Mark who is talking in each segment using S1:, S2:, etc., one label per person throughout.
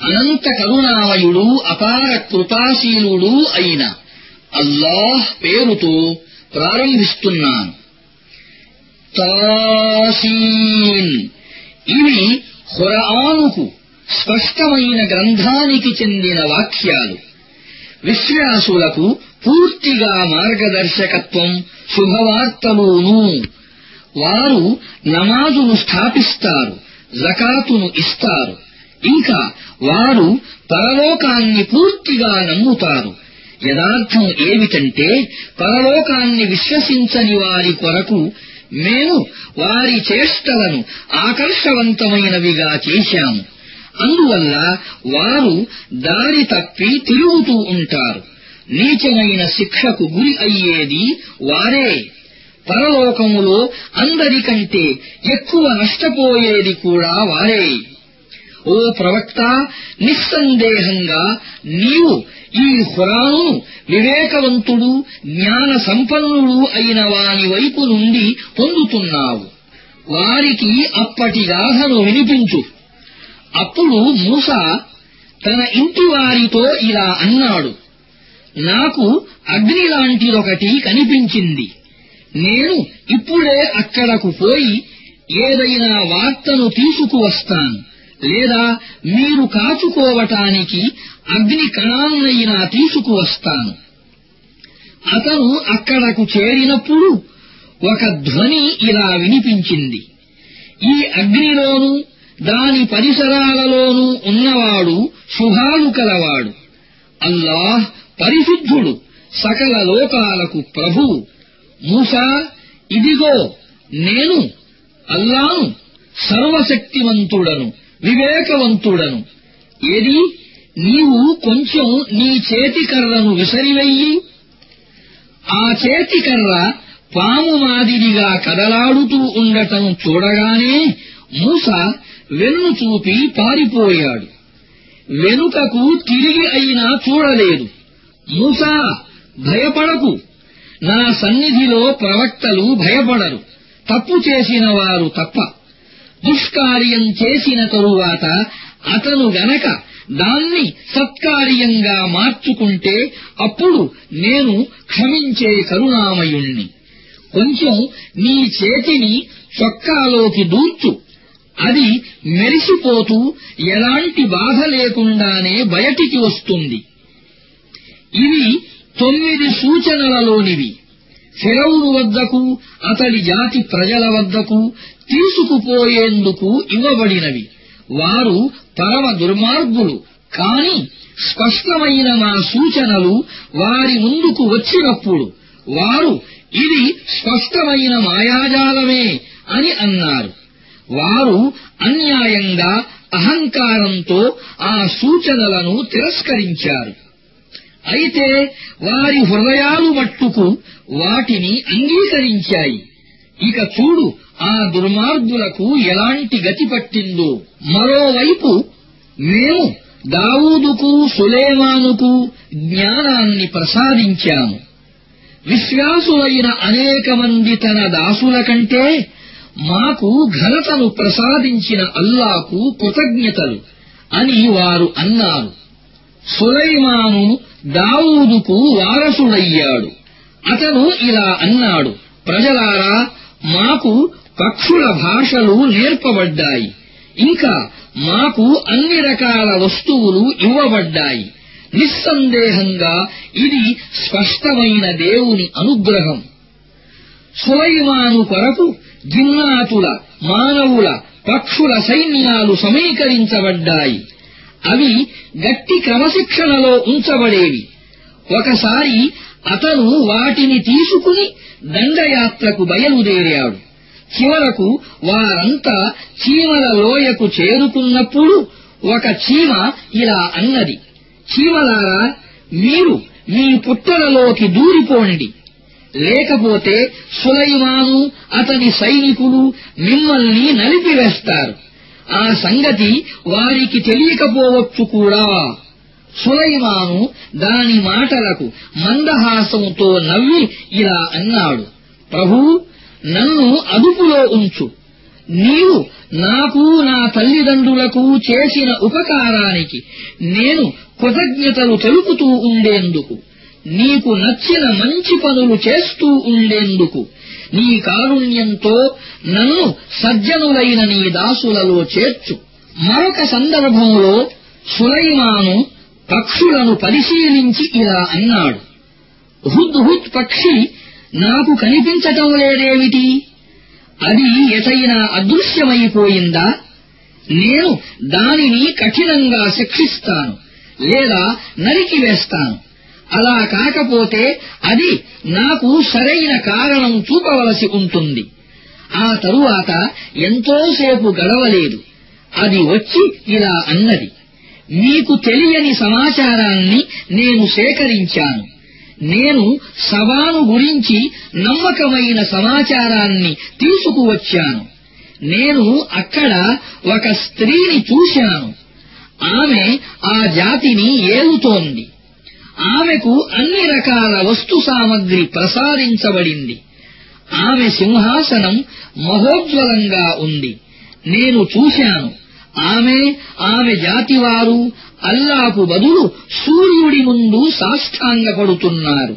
S1: అనంత కరుణామయుడు అపార కృపాశీలుడు అయిన అల్లాహ్ పేరుతో ప్రారంభిస్తున్నాను తాసీన్ ఇవి ఖురానుకు స్పష్టమైన గ్రంథానికి చెందిన వాక్యాలు విశ్వాసులకు పూర్తిగా మార్గదర్శకత్వం శుభవార్తలును వారు నమాజును స్థాపిస్తారు జకాతును ఇస్తారు ఇంకా వారు పరలోకాన్ని పూర్తిగా నమ్ముతారు యథార్థం ఏమిటంటే పరలోకాన్ని విశ్వసించని వారి కొరకు మేము వారి చేష్టలను ఆకర్షవంతమైనవిగా చేశాము అందువల్ల వారు దారి తప్పి తిరుగుతూ ఉంటారు నీచమైన శిక్షకు గురి అయ్యేది వారే పరలోకములో అందరికంటే ఎక్కువ నష్టపోయేది కూడా వారే ఓ ప్రవక్త నిస్సందేహంగా నీవు ఈ హురాను వివేకవంతుడు జ్ఞాన సంపన్నుడు అయిన వాని వైపు నుండి పొందుతున్నావు వారికి అప్పటి గాథను వినిపించు అప్పుడు మూస తన ఇంటి వారితో ఇలా అన్నాడు నాకు అగ్ని లాంటిదొకటి కనిపించింది నేను ఇప్పుడే అక్కడకు పోయి ఏదైనా వార్తను తీసుకువస్తాను లేదా మీరు కాచుకోవటానికి అగ్ని కణాన్నైనా తీసుకువస్తాను అతను అక్కడకు చేరినప్పుడు ఒక ధ్వని ఇలా వినిపించింది ఈ అగ్నిలోనూ దాని పరిసరాలలోనూ ఉన్నవాడు శుభాలు కలవాడు అల్లాహ్ పరిశుద్ధుడు సకల లోకాలకు ప్రభువు మూసా ఇదిగో నేను అల్లాను సర్వశక్తివంతుడను వివేకవంతుడను ఏది నీవు కొంచెం నీ చేతికర్రను విసరివెయ్యి ఆ చేతికర్ర పాము మాదిరిగా కదలాడుతూ ఉండటం చూడగానే మూస వెన్ను చూపి పారిపోయాడు వెనుకకు తిరిగి అయినా చూడలేదు మూసా భయపడకు నా సన్నిధిలో ప్రవక్తలు భయపడరు తప్పు చేసిన వారు తప్ప దుష్కార్యం చేసిన తరువాత అతను గనక దాన్ని సత్కార్యంగా మార్చుకుంటే అప్పుడు నేను క్షమించే కరుణామయుణ్ణి కొంచెం నీ చేతిని చొక్కాలోకి దూర్చు అది మెరిసిపోతూ ఎలాంటి బాధ లేకుండానే బయటికి వస్తుంది ఇవి తొమ్మిది సూచనలలోనివి ఫిరౌను వద్దకు అతడి జాతి ప్రజల వద్దకు తీసుకుపోయేందుకు ఇవ్వబడినవి వారు పరమ దుర్మార్గులు కాని స్పష్టమైన మా సూచనలు వారి ముందుకు వచ్చినప్పుడు వారు ఇది స్పష్టమైన మాయాజాలమే అని అన్నారు వారు అన్యాయంగా అహంకారంతో ఆ సూచనలను తిరస్కరించారు అయితే వారి హృదయాలు మట్టుకు వాటిని అంగీకరించాయి ఇక చూడు ఆ దుర్మార్గులకు ఎలాంటి గతి పట్టిందో మరోవైపు మేము దావూదుకు సులేమానుకు జ్ఞానాన్ని ప్రసాదించాము విశ్వాసులైన అనేక మంది తన దాసుల కంటే మాకు ఘనతను ప్రసాదించిన అల్లాకు కృతజ్ఞతలు అని వారు అన్నారు సులైమాను దావూదుకు వారసుడయ్యాడు అతను ఇలా అన్నాడు ప్రజలారా మాకు పక్షుల భాషలు నేర్పబడ్డాయి ఇంకా మాకు అన్ని రకాల వస్తువులు ఇవ్వబడ్డాయి నిస్సందేహంగా ఇది స్పష్టమైన దేవుని అనుగ్రహం సులైమాను కొరకు జిన్నాతుల మానవుల పక్షుల సైన్యాలు సమీకరించబడ్డాయి అవి గట్టి క్రమశిక్షణలో ఉంచబడేవి ఒకసారి అతను వాటిని తీసుకుని దండయాత్రకు బయలుదేరాడు చివరకు వారంతా చీమల లోయకు చేరుకున్నప్పుడు ఒక చీమ ఇలా అన్నది చీమలారా మీరు మీ పుట్టలలోకి దూరిపోండి లేకపోతే సులైమాను అతని సైనికులు మిమ్మల్ని నలిపివేస్తారు ఆ సంగతి వారికి తెలియకపోవచ్చు కూడా సులైమాను దాని మాటలకు మందహాసంతో నవ్వి ఇలా అన్నాడు ప్రభూ నన్ను అదుపులో ఉంచు నీవు నాకు నా తల్లిదండ్రులకు చేసిన ఉపకారానికి నేను కృతజ్ఞతలు తెలుపుతూ ఉండేందుకు నీకు నచ్చిన మంచి పనులు చేస్తూ ఉండేందుకు నీ కారుణ్యంతో నన్ను సజ్జనులైన నీ దాసులలో చేర్చు మరొక సందర్భంలో సులైమాను పక్షులను పరిశీలించి ఇలా అన్నాడు హుద్ హుద్ పక్షి నాకు కనిపించటం లేదేమిటి అది ఎటైనా అదృశ్యమైపోయిందా నేను దానిని కఠినంగా శిక్షిస్తాను లేదా నరికివేస్తాను అలా కాకపోతే అది నాకు సరైన కారణం చూపవలసి ఉంటుంది ఆ తరువాత ఎంతోసేపు గడవలేదు అది వచ్చి ఇలా అన్నది మీకు తెలియని సమాచారాన్ని నేను సేకరించాను నేను సవాను గురించి నమ్మకమైన సమాచారాన్ని తీసుకువచ్చాను నేను అక్కడ ఒక స్త్రీని చూశాను ఆమె ఆ జాతిని ఏలుతోంది ఆమెకు అన్ని రకాల వస్తు సామగ్రి ప్రసాదించబడింది ఆమె సింహాసనం మహోజ్వలంగా ఉంది నేను చూశాను ఆమె ఆమె జాతివారు అల్లాకు బదులు సూర్యుడి ముందు సాష్టాంగపడుతున్నారు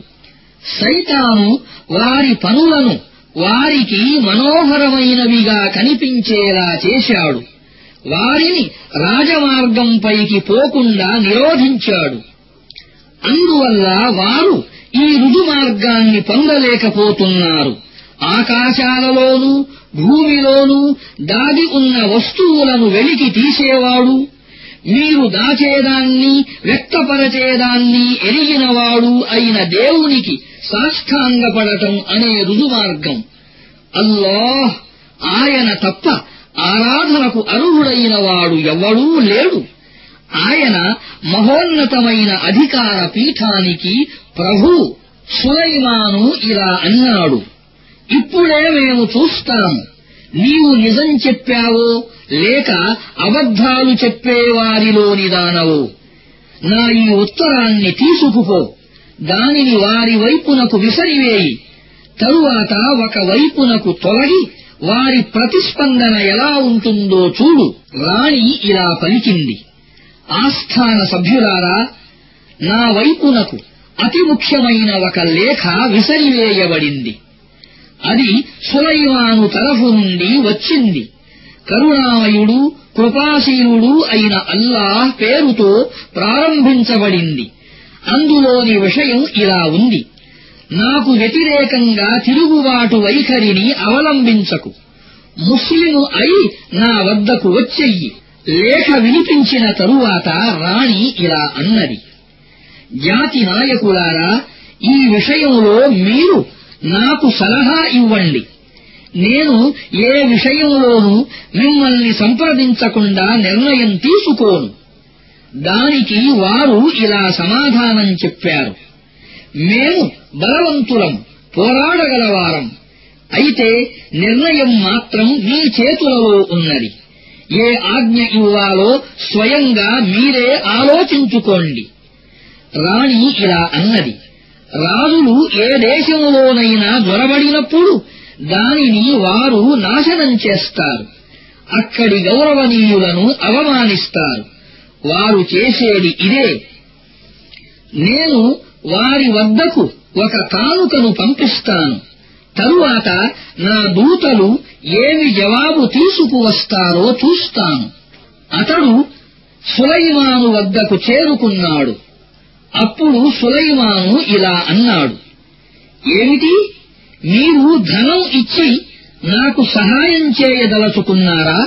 S1: సైతాను వారి పనులను వారికి మనోహరమైనవిగా కనిపించేలా చేశాడు వారిని రాజమార్గంపైకి పోకుండా నిరోధించాడు అందువల్ల వారు ఈ రుజుమార్గాన్ని పొందలేకపోతున్నారు ఆకాశాలలోనూ భూమిలోనూ దాగి ఉన్న వస్తువులను వెలికి తీసేవాడు మీరు దాచేదాన్ని వ్యక్తపరచేదాన్ని ఎరిగినవాడు అయిన దేవునికి సాష్టాంగపడటం అనే రుజుమార్గం అల్లాహ్ ఆయన తప్ప ఆరాధనకు అర్హుడైన వాడు ఎవ్వడూ లేడు ఆయన మహోన్నతమైన అధికార పీఠానికి ప్రభు సులైమాను ఇలా అన్నాడు ఇప్పుడే మేము చూస్తాము నీవు నిజం చెప్పావో లేక అబద్ధాలు చెప్పేవారిలోని దానవో నా ఈ ఉత్తరాన్ని తీసుకుపో దానిని వారి వైపునకు విసరివేయి తరువాత ఒక వైపునకు తొలగి వారి ప్రతిస్పందన ఎలా ఉంటుందో చూడు రాణి ఇలా పలికింది ఆస్థాన సభ్యులారా నా వైపునకు అతి ముఖ్యమైన ఒక లేఖ విసరివేయబడింది అది సులైమాను తరఫు నుండి వచ్చింది కరుణామయుడు కృపాశీలుడు అయిన అల్లాహ్ పేరుతో ప్రారంభించబడింది అందులోని విషయం ఇలా ఉంది నాకు వ్యతిరేకంగా తిరుగుబాటు వైఖరిని అవలంబించకు ముస్లిము అయి నా వద్దకు వచ్చెయ్యి లేఖ వినిపించిన తరువాత రాణి ఇలా అన్నది జాతి నాయకులారా ఈ విషయంలో మీరు నాకు సలహా ఇవ్వండి నేను ఏ విషయంలోనూ మిమ్మల్ని సంప్రదించకుండా నిర్ణయం తీసుకోను దానికి వారు ఇలా సమాధానం చెప్పారు మేము బలవంతులం పోరాడగలవారం అయితే నిర్ణయం మాత్రం మీ చేతులలో ఉన్నది ఏ ఆజ్ఞ ఇవ్వాలో స్వయంగా మీరే ఆలోచించుకోండి రాణి ఇలా అన్నది రాజులు ఏ దేశంలోనైనా దొరబడినప్పుడు దానిని వారు నాశనం చేస్తారు అక్కడి గౌరవనీయులను అవమానిస్తారు వారు చేసేది ఇదే నేను వారి వద్దకు ఒక కానుకను పంపిస్తాను తరువాత నా దూతలు ఏమి జవాబు తీసుకువస్తారో చూస్తాను అతడు సులైమాను వద్దకు చేరుకున్నాడు అప్పుడు సులైమాను ఇలా అన్నాడు ఏమిటి మీరు ధనం ఇచ్చి నాకు సహాయం చేయదలుచుకున్నారా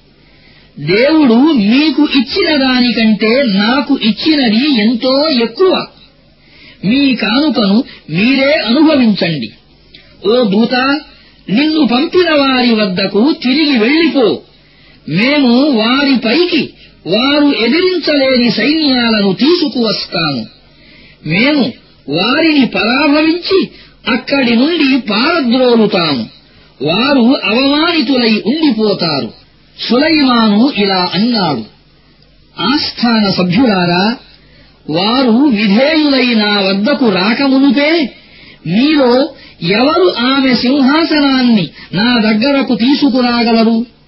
S1: దేవుడు మీకు ఇచ్చిన దానికంటే నాకు ఇచ్చినది ఎంతో ఎక్కువ మీ కానుకను మీరే అనుభవించండి ఓ దూత నిన్ను పంపిన వారి వద్దకు తిరిగి వెళ్ళిపో మేము వారిపైకి వారు ఎదిరించలేని సైన్యాలను తీసుకువస్తాము మేము వారిని పరాభవించి అక్కడి నుండి పారద్రోలుతాము వారు అవమానితులై ఉండిపోతారు సులైమాను ఇలా అన్నాడు ఆస్థాన సభ్యులారా వారు విధేయులై నా వద్దకు రాకమునుపే మీలో ఎవరు ఆమె సింహాసనాన్ని నా దగ్గరకు తీసుకురాగలరు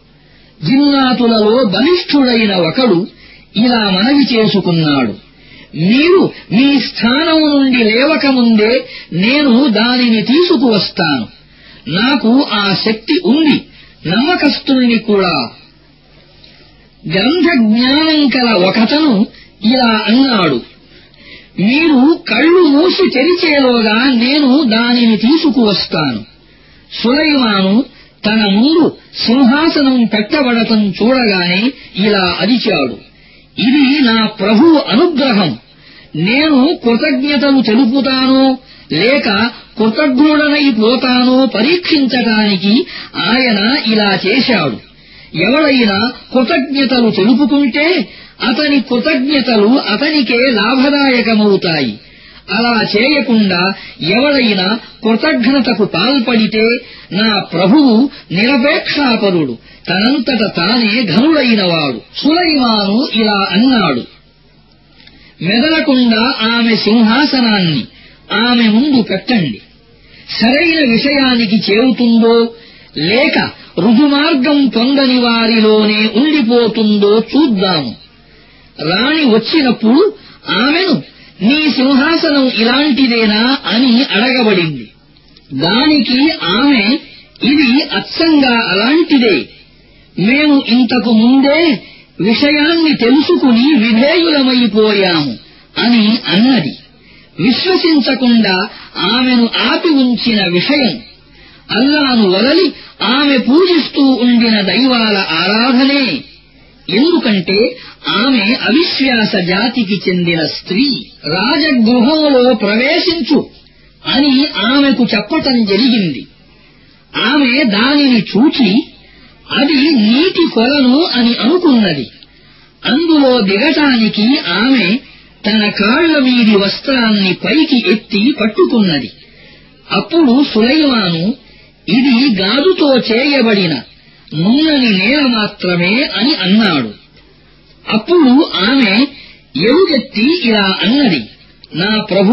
S1: జిన్నాతులలో బలిష్ఠుడైన ఒకడు ఇలా మనవి చేసుకున్నాడు మీరు మీ స్థానం నుండి లేవకముందే నేను దానిని తీసుకువస్తాను నాకు ఆ శక్తి ఉంది నమ్మకస్తుల్ని కూడా గ్రంథ జ్ఞానం కల ఒకతను ఇలా అన్నాడు మీరు కళ్ళు మూసి తెరిచేలోగా నేను దానిని తీసుకువస్తాను సులైమాను తన ముందు సింహాసనం పెట్టబడటం చూడగానే ఇలా అరిచాడు ఇది నా ప్రభువు అనుగ్రహం నేను కృతజ్ఞతలు తెలుపుతానో లేక కృతజ్ఞుడనైపోతానో పరీక్షించటానికి ఆయన ఇలా చేశాడు ఎవడైనా కృతజ్ఞతలు తెలుపుకుంటే అతని కృతజ్ఞతలు అతనికే లాభదాయకమవుతాయి అలా చేయకుండా ఎవడైనా కృతజ్ఞతకు పాల్పడితే నా ప్రభువు నిరపేక్షాపరుడు తనంతట తానే ఘనుడైనవాడు సులైమాను ఇలా అన్నాడు మెదలకుండా ఆమె సింహాసనాన్ని ఆమె ముందు పెట్టండి సరైన విషయానికి చేరుతుందో లేక రుజుమార్గం పొందని వారిలోనే ఉండిపోతుందో చూద్దాము రాణి వచ్చినప్పుడు ఆమెను నీ సింహాసనం ఇలాంటిదేనా అని అడగబడింది దానికి ఆమె ఇది అచ్చంగా అలాంటిదే మేము ఇంతకు ముందే విషయాన్ని తెలుసుకుని విధేయులమైపోయాము అని అన్నది విశ్వసించకుండా ఆమెను ఆపి ఉంచిన విషయం అల్లాను వదలి ఆమె పూజిస్తూ ఉండిన దైవాల ఆరాధనే ఎందుకంటే ఆమె అవిశ్వాస జాతికి చెందిన స్త్రీ రాజగృహంలో ప్రవేశించు అని ఆమెకు చెప్పటం జరిగింది ఆమె దానిని చూచి అది నీటి కొలను అని అనుకున్నది అందులో దిగటానికి ఆమె తన కాళ్ల మీది వస్త్రాన్ని పైకి ఎత్తి పట్టుకున్నది అప్పుడు సులైమాను ఇది గాజుతో చేయబడిన నున్నని నేల మాత్రమే అని అన్నాడు అప్పుడు ఆమె ఎలుగెత్తి ఇలా అన్నది నా ప్రభూ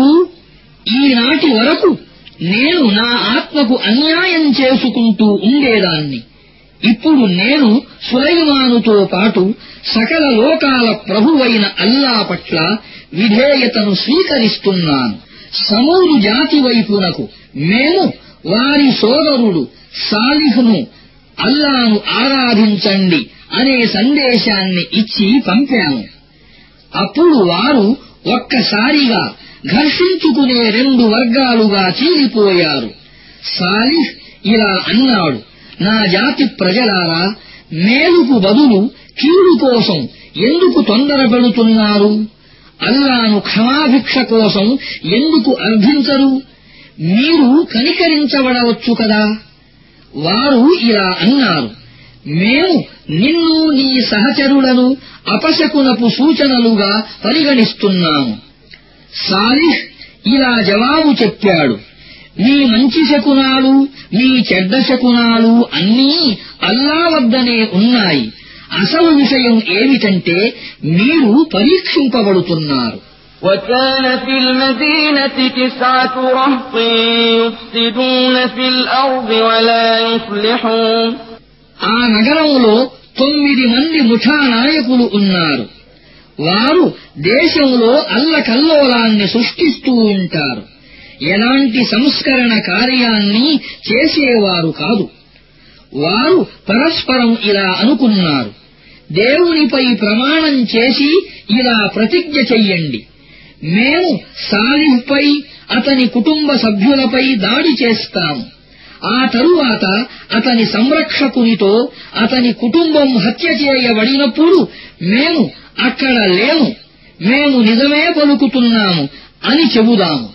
S1: ఈనాటి వరకు నేను నా ఆత్మకు అన్యాయం చేసుకుంటూ ఉండేదాన్ని ఇప్పుడు నేను సులైమానుతో పాటు సకల లోకాల ప్రభువైన అల్లా పట్ల విధేయతను స్వీకరిస్తున్నాను సమూరు జాతి వైపునకు మేము వారి సోదరుడు సాలిహును అల్లాను ఆరాధించండి అనే సందేశాన్ని ఇచ్చి పంపాము అప్పుడు వారు ఒక్కసారిగా ఘర్షించుకునే రెండు వర్గాలుగా చీలిపోయారు సాలిహ్ ఇలా అన్నాడు నా జాతి ప్రజలారా మేలుకు బదులు కీడు కోసం ఎందుకు తొందరపెడుతున్నారు అల్లాను క్షమాభిక్ష కోసం ఎందుకు అర్థించరు మీరు కనికరించబడవచ్చు కదా వారు ఇలా అన్నారు మేము నిన్ను నీ సహచరులను అపశకునపు సూచనలుగా పరిగణిస్తున్నాము సాలిహ్ ఇలా జవాబు చెప్పాడు మీ మంచి శకునాలు మీ చెడ్డ శకునాలు అన్నీ అల్లా వద్దనే ఉన్నాయి అసలు విషయం ఏమిటంటే మీరు పరీక్షింపబడుతున్నారు
S2: وكان في المدينة تسعة رهط يفسدون في الأرض ولا يصلحون
S1: ఆ నగరంలో తొమ్మిది మంది ముఠా నాయకులు ఉన్నారు వారు దేశంలో అల్లకల్లోలాన్ని సృష్టిస్తూ ఉంటారు ఎలాంటి సంస్కరణ కార్యాన్ని చేసేవారు కాదు వారు పరస్పరం ఇలా అనుకున్నారు దేవునిపై ప్రమాణం చేసి ఇలా ప్రతిజ్ఞ చెయ్యండి మేము సాలిహ్పై అతని కుటుంబ సభ్యులపై దాడి చేస్తాము ఆ తరువాత అతని సంరక్షకునితో అతని కుటుంబం హత్య చేయబడినప్పుడు మేము అక్కడ లేము మేము నిజమే పలుకుతున్నాము అని చెబుదాము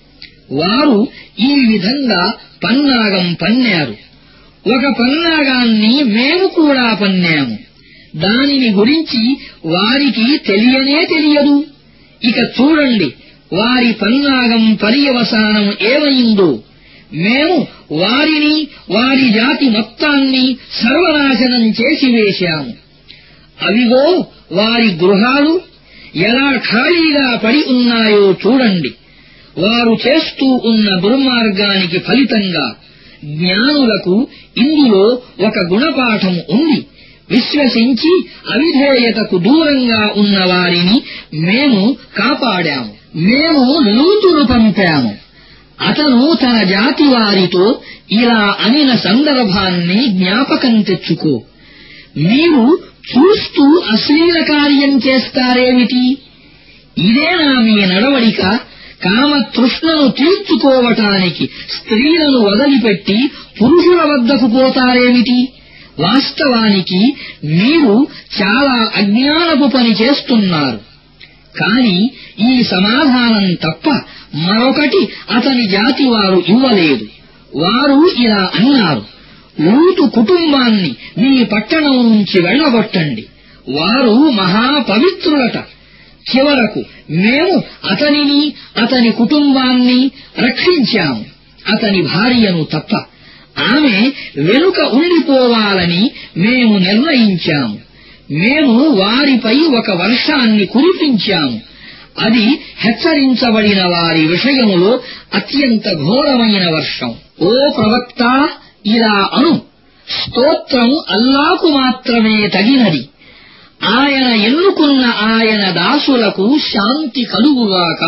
S1: వారు ఈ విధంగా పన్నాగం పన్నారు ఒక పన్నాగాన్ని మేము కూడా పన్నాము దానిని గురించి వారికి తెలియనే తెలియదు ఇక చూడండి వారి పన్నాగం పర్యవసానం ఏమైందో మేము వారిని వారి జాతి మొత్తాన్ని సర్వనాశనం చేసివేశాము అవిగో వారి గృహాలు ఎలా ఖాళీగా పడి ఉన్నాయో చూడండి వారు చేస్తూ ఉన్న దుర్మార్గానికి ఫలితంగా జ్ఞానులకు ఇందులో ఒక గుణపాఠం ఉంది విశ్వసించి అవిధేయతకు దూరంగా ఉన్న వారిని మేము కాపాడాము మేము లూతును పంపాము అతను తన జాతి వారితో ఇలా అనిన సందర్భాన్ని జ్ఞాపకం తెచ్చుకో మీరు చూస్తూ అశ్లీల కార్యం చేస్తారేమిటి ఇదేనా మీ నడవడిక కామతృష్ణను తీర్చుకోవటానికి స్త్రీలను వదిలిపెట్టి పురుషుల వద్దకు పోతారేమిటి వాస్తవానికి మీరు చాలా అజ్ఞానపు పని చేస్తున్నారు కాని ఈ సమాధానం తప్ప మరొకటి అతని జాతి వారు ఇవ్వలేదు వారు ఇలా అన్నారు లూతు కుటుంబాన్ని మీ పట్టణం నుంచి వెళ్ళగొట్టండి వారు మహాపవిత్రులట చివరకు మేము అతనిని అతని కుటుంబాన్ని రక్షించాము అతని భార్యను తప్ప ఆమె వెనుక ఉండిపోవాలని మేము నిర్ణయించాము మేము వారిపై ఒక వర్షాన్ని కురిపించాము అది హెచ్చరించబడిన వారి విషయములో అత్యంత ఘోరమైన వర్షం ఓ ప్రవక్త ఇలా అను స్తోత్రం అల్లాకు మాత్రమే తగినది ఆయన ఎన్నుకున్న ఆయన దాసులకు శాంతి కలుగుగాక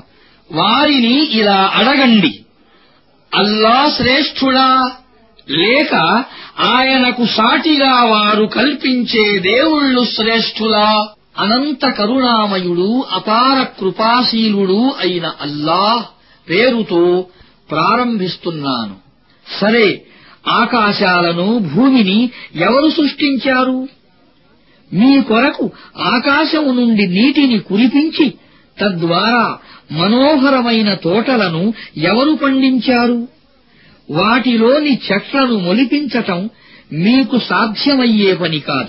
S1: వారిని ఇలా అడగండి అల్లా శ్రేష్ఠుడా లేక ఆయనకు సాటిగా వారు కల్పించే దేవుళ్ళు శ్రేష్ఠులా అనంత కరుణామయుడు అపార కృపాశీలుడు అయిన అల్లాహ్ పేరుతో ప్రారంభిస్తున్నాను సరే ఆకాశాలను భూమిని ఎవరు సృష్టించారు మీ కొరకు ఆకాశము నుండి నీటిని కురిపించి తద్వారా మనోహరమైన తోటలను ఎవరు పండించారు వాటిలోని చెట్లను మొలిపించటం మీకు సాధ్యమయ్యే పని కాదు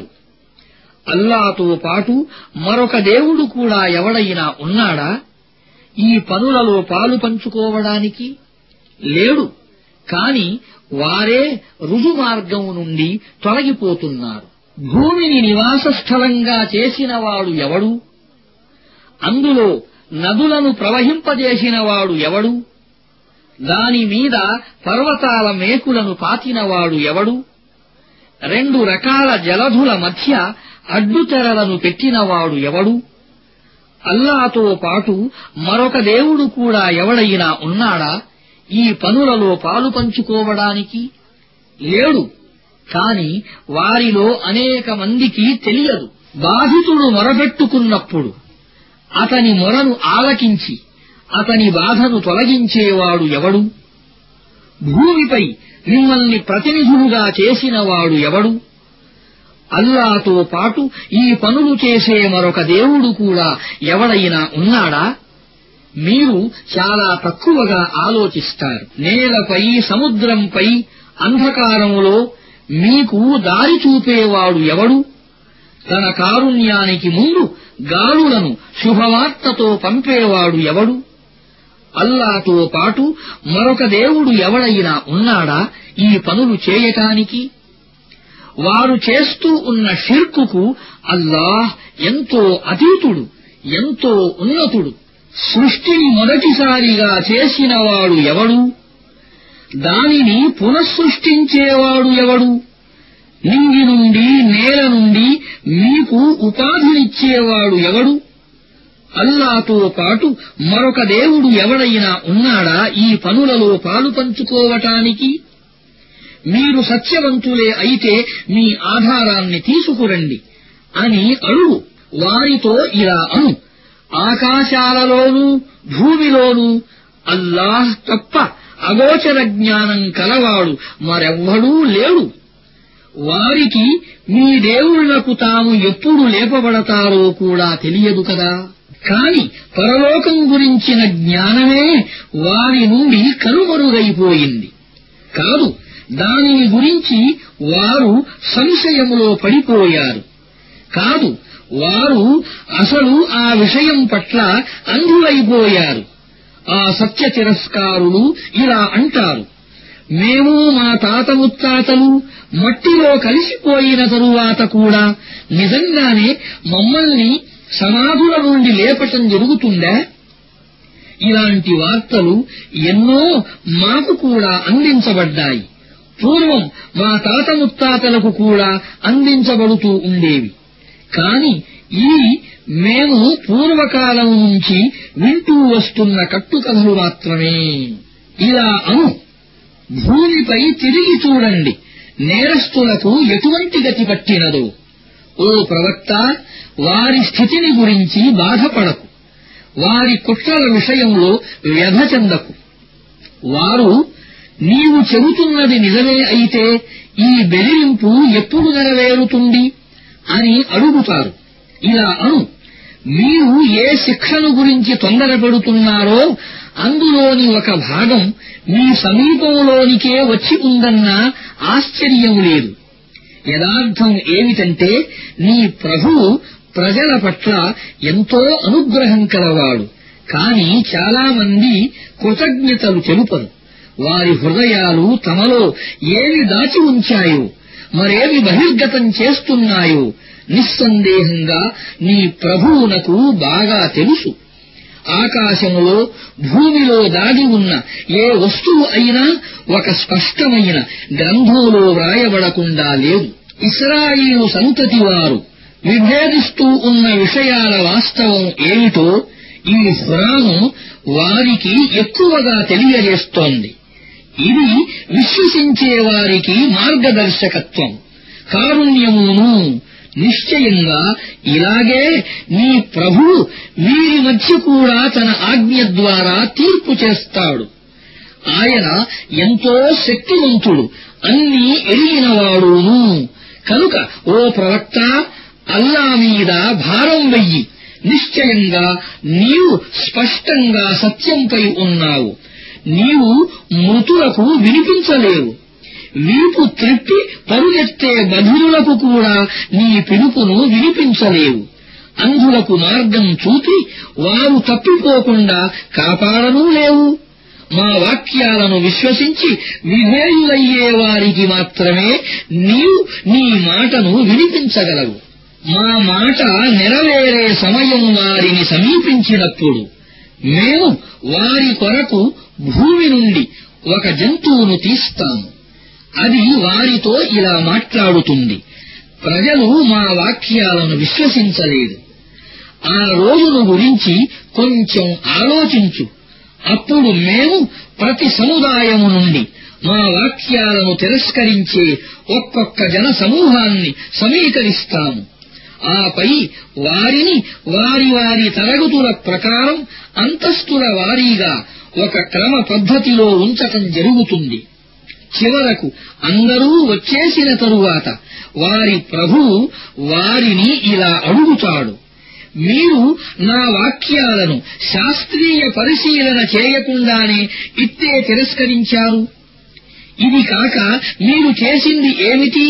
S1: అల్లాతో పాటు మరొక దేవుడు కూడా ఎవడైనా ఉన్నాడా ఈ పనులలో పాలు పంచుకోవడానికి లేడు కాని వారే రుజుమార్గం నుండి తొలగిపోతున్నారు భూమిని నివాస స్థలంగా చేసినవాడు ఎవడు అందులో నదులను ప్రవహింపజేసినవాడు ఎవడు దాని మీద పర్వతాల మేకులను పాతినవాడు ఎవడు రెండు రకాల జలధుల మధ్య అడ్డుతెరలను పెట్టినవాడు ఎవడు అల్లాతో పాటు మరొక దేవుడు కూడా ఎవడైనా ఉన్నాడా ఈ పనులలో పాలు పంచుకోవడానికి లేడు కాని వారిలో అనేక మందికి తెలియదు బాధితుడు మొరపెట్టుకున్నప్పుడు అతని మొరను ఆలకించి అతని బాధను తొలగించేవాడు ఎవడు భూమిపై మిమ్మల్ని ప్రతినిధులుగా చేసినవాడు ఎవడు అల్లాతో పాటు ఈ పనులు చేసే మరొక దేవుడు కూడా ఎవడైనా ఉన్నాడా మీరు చాలా తక్కువగా ఆలోచిస్తారు నేలపై సముద్రంపై అంధకారములో మీకు దారి చూపేవాడు ఎవడు తన కారుణ్యానికి ముందు గాలులను శుభవార్తతో పంపేవాడు ఎవడు అల్లాతో పాటు మరొక దేవుడు ఎవడైనా ఉన్నాడా ఈ పనులు చేయటానికి వారు చేస్తూ ఉన్న షిర్కుకు అల్లాహ్ ఎంతో అతీతుడు ఎంతో ఉన్నతుడు సృష్టిని మొదటిసారిగా చేసినవాడు ఎవడు దానిని పునఃసృష్టించేవాడు ఎవడు నింగి నుండి నేల నుండి మీకు ఉపాధినిచ్చేవాడు ఎవడు అల్లాతో పాటు మరొక దేవుడు ఎవడైనా ఉన్నాడా ఈ పనులలో పాలు పంచుకోవటానికి మీరు సత్యవంతులే అయితే మీ ఆధారాన్ని తీసుకురండి అని అడుగు వారితో ఇలా అను ఆకాశాలలోనూ భూమిలోనూ అల్లాహ్ తప్ప అగోచర జ్ఞానం కలవాడు మరెవ్వడూ లేడు వారికి మీ దేవుళ్లకు తాము ఎప్పుడు లేపబడతారో కూడా తెలియదు కదా కాని పరలోకం గురించిన జ్ఞానమే వారి నుండి కనుమరుగైపోయింది కాదు దానిని గురించి వారు సంశయములో పడిపోయారు కాదు వారు అసలు ఆ విషయం పట్ల అంధులైపోయారు ఆ సత్య తిరస్కారులు ఇలా అంటారు మేము మా తాత ముత్తాతలు మట్టిలో కలిసిపోయిన తరువాత కూడా నిజంగానే మమ్మల్ని సమాధుల నుండి లేపటం జరుగుతుందా ఇలాంటి వార్తలు ఎన్నో మాకు కూడా అందించబడ్డాయి పూర్వం మా తాత ముత్తాతలకు కూడా అందించబడుతూ ఉండేవి కాని ఈ మేము పూర్వకాలం నుంచి వింటూ వస్తున్న కట్టుకథలు మాత్రమే ఇలా అను భూమిపై తిరిగి చూడండి నేరస్తులకు ఎటువంటి గతి పట్టినదో ఓ ప్రవక్త వారి స్థితిని గురించి బాధపడకు వారి కుట్రల విషయంలో వ్యధ చెందకు వారు నీవు చెబుతున్నది నిజమే అయితే ఈ బెదిరింపు ఎప్పుడు నెరవేరుతుంది అని అడుగుతారు ఇలా అను మీరు ఏ శిక్షను గురించి తొందరపెడుతున్నారో అందులోని ఒక భాగం మీ సమీపంలోనికే వచ్చి ఉందన్న ఆశ్చర్యం లేదు యథార్థం ఏమిటంటే నీ ప్రభువు ప్రజల పట్ల ఎంతో అనుగ్రహం కలవాడు కాని చాలామంది కృతజ్ఞతలు తెలుపరు వారి హృదయాలు తమలో ఏమి దాచి ఉంచాయో మరేమి బహిర్గతం చేస్తున్నాయో నిస్సందేహంగా నీ ప్రభువునకు బాగా తెలుసు ఆకాశములో భూమిలో దాగి ఉన్న ఏ వస్తువు అయినా ఒక స్పష్టమైన గ్రంథంలో వ్రాయబడకుండా లేదు ఇస్రాయిలు సంతతి వారు విభేదిస్తూ ఉన్న విషయాల వాస్తవం ఏమిటో ఈ ఖురాను వారికి ఎక్కువగా తెలియజేస్తోంది ఇది విశ్వసించే వారికి మార్గదర్శకత్వం కారుణ్యమును నిశ్చయంగా ఇలాగే నీ ప్రభువు వీరి మధ్య కూడా తన ఆజ్ఞ ద్వారా తీర్పు చేస్తాడు ఆయన ఎంతో శక్తివంతుడు అన్నీ ఎరిగినవాడును కనుక ఓ ప్రవక్త అల్లా మీద భారం వెయ్యి నిశ్చయంగా నీవు స్పష్టంగా సత్యంపై ఉన్నావు నీవు మృతులకు వినిపించలేవు వీపు త్రిప్పి పరుగెత్తే బధిరులకు కూడా నీ పిలుపును వినిపించలేవు అంధులకు మార్గం చూపి వారు తప్పిపోకుండా కాపాడనూ లేవు మా వాక్యాలను విశ్వసించి విధేయులయ్యే వారికి మాత్రమే నీవు నీ మాటను వినిపించగలవు మా మాట నెరవేరే సమయం వారిని సమీపించినప్పుడు మేము వారి కొరకు భూమి నుండి ఒక జంతువును తీస్తాము అది వారితో ఇలా మాట్లాడుతుంది ప్రజలు మా వాక్యాలను విశ్వసించలేదు ఆ రోజును గురించి కొంచెం ఆలోచించు అప్పుడు మేము ప్రతి సముదాయము నుండి మా వాక్యాలను తిరస్కరించే ఒక్కొక్క జన సమూహాన్ని సమీకరిస్తాము ఆపై వారిని వారి వారి తరగతుల ప్రకారం అంతస్తుల వారీగా ఒక క్రమ పద్ధతిలో ఉంచటం జరుగుతుంది చివరకు అందరూ వచ్చేసిన తరువాత వారి ప్రభువు వారిని ఇలా అడుగుతాడు మీరు నా వాక్యాలను శాస్త్రీయ పరిశీలన చేయకుండానే ఇట్టే తిరస్కరించారు ఇది కాక మీరు చేసింది ఏమిటి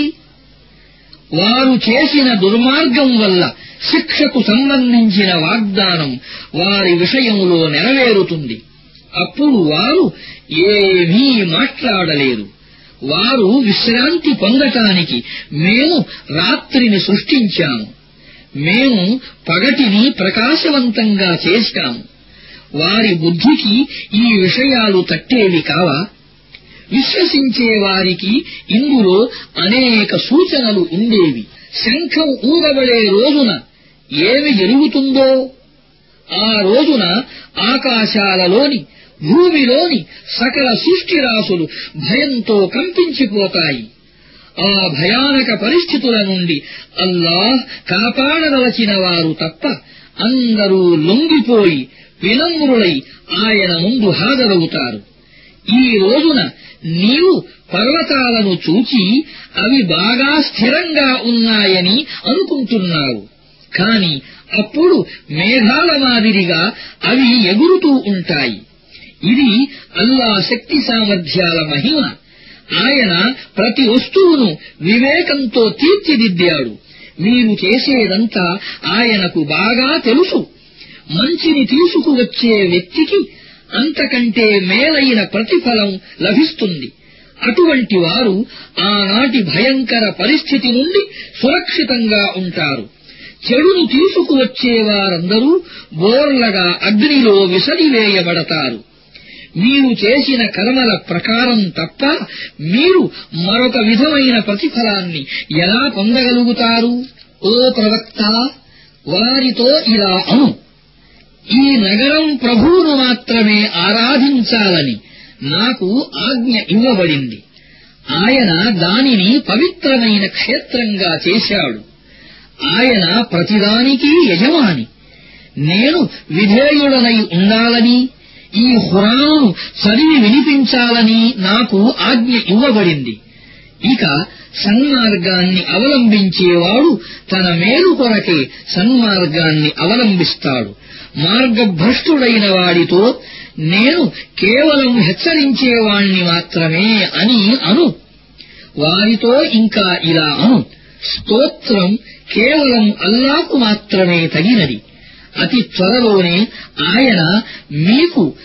S1: వారు చేసిన దుర్మార్గం వల్ల శిక్షకు సంబంధించిన వాగ్దానం వారి విషయంలో నెరవేరుతుంది అప్పుడు వారు ఏమీ మాట్లాడలేరు వారు విశ్రాంతి పొందటానికి మేము రాత్రిని సృష్టించాము మేము పగటిని ప్రకాశవంతంగా చేశాము వారి బుద్ధికి ఈ విషయాలు తట్టేవి కావా విశ్వసించే వారికి ఇందులో అనేక సూచనలు ఉండేవి శంఖం ఊగబడే రోజున ఏమి జరుగుతుందో ఆ రోజున ఆకాశాలలోని భూమిలోని సకల సృష్టిరాశులు భయంతో కంపించిపోతాయి ఆ భయానక పరిస్థితుల నుండి అల్లాహ్ కాపాడదలచిన వారు తప్ప అందరూ లొంగిపోయి వినమ్రులై ఆయన ముందు హాజరవుతారు ఈ రోజున నీవు పర్వతాలను చూచి అవి బాగా స్థిరంగా ఉన్నాయని అనుకుంటున్నావు కాని అప్పుడు మేఘాల మాదిరిగా అవి ఎగురుతూ ఉంటాయి ఇది అల్లా శక్తి సామర్థ్యాల మహిమ ఆయన ప్రతి వస్తువును వివేకంతో తీర్చిదిద్దాడు మీరు చేసేదంతా ఆయనకు బాగా తెలుసు మంచిని తీసుకువచ్చే వ్యక్తికి అంతకంటే మేలైన ప్రతిఫలం లభిస్తుంది అటువంటి వారు ఆనాటి భయంకర పరిస్థితి నుండి సురక్షితంగా ఉంటారు చెడును తీసుకువచ్చే వారందరూ బోర్లగా అగ్నిలో విసరివేయబడతారు మీరు చేసిన కర్మల ప్రకారం తప్ప మీరు మరొక విధమైన ప్రతిఫలాన్ని ఎలా పొందగలుగుతారు ఓ ప్రవక్త వారితో ఇలా అను ఈ నగరం ప్రభువును మాత్రమే ఆరాధించాలని నాకు ఆజ్ఞ ఇవ్వబడింది ఆయన దానిని పవిత్రమైన క్షేత్రంగా చేశాడు ఆయన ప్రతిదానికి యజమాని నేను విధేయుడనై ఉండాలని ఈ హురాను చదివి వినిపించాలని నాకు ఆజ్ఞ ఇవ్వబడింది ఇక సన్మార్గాన్ని అవలంబించేవాడు తన మేలు కొరకే సన్మార్గాన్ని అవలంబిస్తాడు మార్గభ్రష్టుడైన వాడితో నేను కేవలం హెచ్చరించేవాణ్ణి మాత్రమే అని అను వారితో ఇంకా ఇలా అను స్తోత్రం కేవలం అల్లాకు మాత్రమే తగినది అతి త్వరలోనే ఆయన మీకు